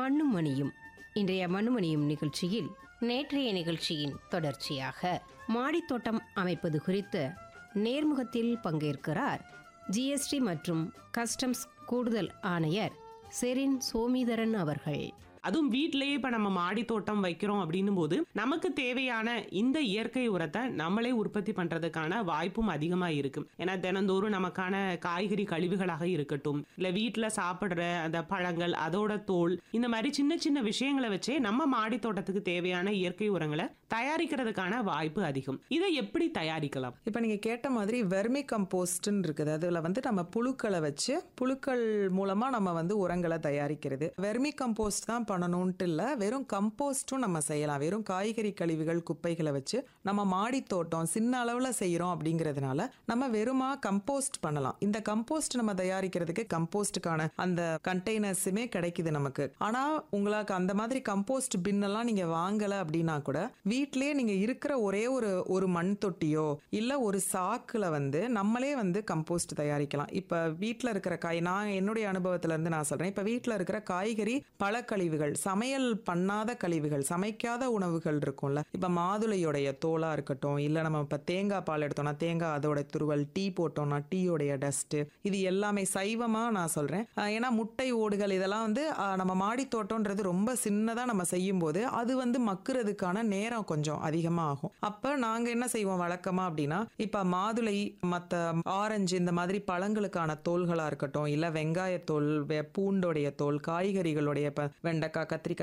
மண்ணும் மணியும் இன்றைய மண்ணுமணியும் நிகழ்ச்சியில் நேற்றைய நிகழ்ச்சியின் தொடர்ச்சியாக மாடித்தோட்டம் அமைப்பது குறித்து நேர்முகத்தில் பங்கேற்கிறார் ஜிஎஸ்டி மற்றும் கஸ்டம்ஸ் கூடுதல் ஆணையர் செரின் சோமிதரன் அவர்கள் அதுவும் வீட்டிலேயே இப்ப நம்ம மாடி தோட்டம் வைக்கிறோம் அப்படின்னும் போது நமக்கு தேவையான இந்த இயற்கை உரத்தை நம்மளே உற்பத்தி பண்றதுக்கான வாய்ப்பும் அதிகமா இருக்கு ஏன்னா தினந்தோறும் நமக்கான காய்கறி கழிவுகளாக இருக்கட்டும் இல்ல வீட்டுல சாப்பிடுற அந்த பழங்கள் அதோட தோல் இந்த மாதிரி சின்ன சின்ன விஷயங்களை வச்சே நம்ம மாடி தோட்டத்துக்கு தேவையான இயற்கை உரங்களை தயாரிக்கிறதுக்கான வாய்ப்பு அதிகம் இதை எப்படி தயாரிக்கலாம் இப்போ நீங்கள் கேட்ட மாதிரி வெர்மி கம்போஸ்ட்னு இருக்குது அதில் வந்து நம்ம புழுக்களை வச்சு புழுக்கள் மூலமாக நம்ம வந்து உரங்களை தயாரிக்கிறது வெர்மி கம்போஸ்ட் தான் பண்ணணுன்ட்டு இல்லை வெறும் கம்போஸ்ட்டும் நம்ம செய்யலாம் வெறும் காய்கறி கழிவுகள் குப்பைகளை வச்சு நம்ம மாடி தோட்டம் சின்ன அளவில் செய்கிறோம் அப்படிங்கிறதுனால நம்ம வெறுமா கம்போஸ்ட் பண்ணலாம் இந்த கம்போஸ்ட் நம்ம தயாரிக்கிறதுக்கு கம்போஸ்ட்டுக்கான அந்த கண்டெய்னர்ஸுமே கிடைக்குது நமக்கு ஆனால் உங்களுக்கு அந்த மாதிரி கம்போஸ்ட் பின்னெல்லாம் நீங்கள் வாங்கலை அப்படின்னா கூட வீட்டிலேயே நீங்கள் இருக்கிற ஒரே ஒரு ஒரு மண் தொட்டியோ இல்லை ஒரு சாக்கில் வந்து நம்மளே வந்து கம்போஸ்ட் தயாரிக்கலாம் இப்போ வீட்டில் இருக்கிற காய் நான் என்னுடைய அனுபவத்துல இருந்து நான் சொல்கிறேன் இப்போ வீட்டில் இருக்கிற காய்கறி பழக்கழிவுகள் சமையல் பண்ணாத கழிவுகள் சமைக்காத உணவுகள் இருக்கும்ல இப்போ மாதுளையோடைய தோலாக இருக்கட்டும் இல்லை நம்ம இப்போ தேங்காய் பால் எடுத்தோம்னா தேங்காய் அதோட துருவல் டீ போட்டோம்னா டீயோடைய டஸ்ட்டு இது எல்லாமே சைவமாக நான் சொல்கிறேன் ஏன்னா முட்டை ஓடுகள் இதெல்லாம் வந்து அஹ், நம்ம மாடி தோட்டம்ன்றது ரொம்ப சின்னதாக நம்ம செய்யும்போது அது வந்து மக்குறதுக்கான நேரம் கொஞ்சம் அதிகமாக ஆகும் அப்போ நாங்கள் என்ன செய்வோம் வழக்கமாக அப்படின்னா இப்போ மாதுளை மற்ற ஆரஞ்சு இந்த மாதிரி பழங்களுக்கான தோல்களாக இருக்கட்டும் இல்லை வெங்காயத்தோல் வெ- பூண்டோடைய தோல் காய்கறிகளுடைய இப்போ வெண்டைக்காய் கத்திரிக்காய்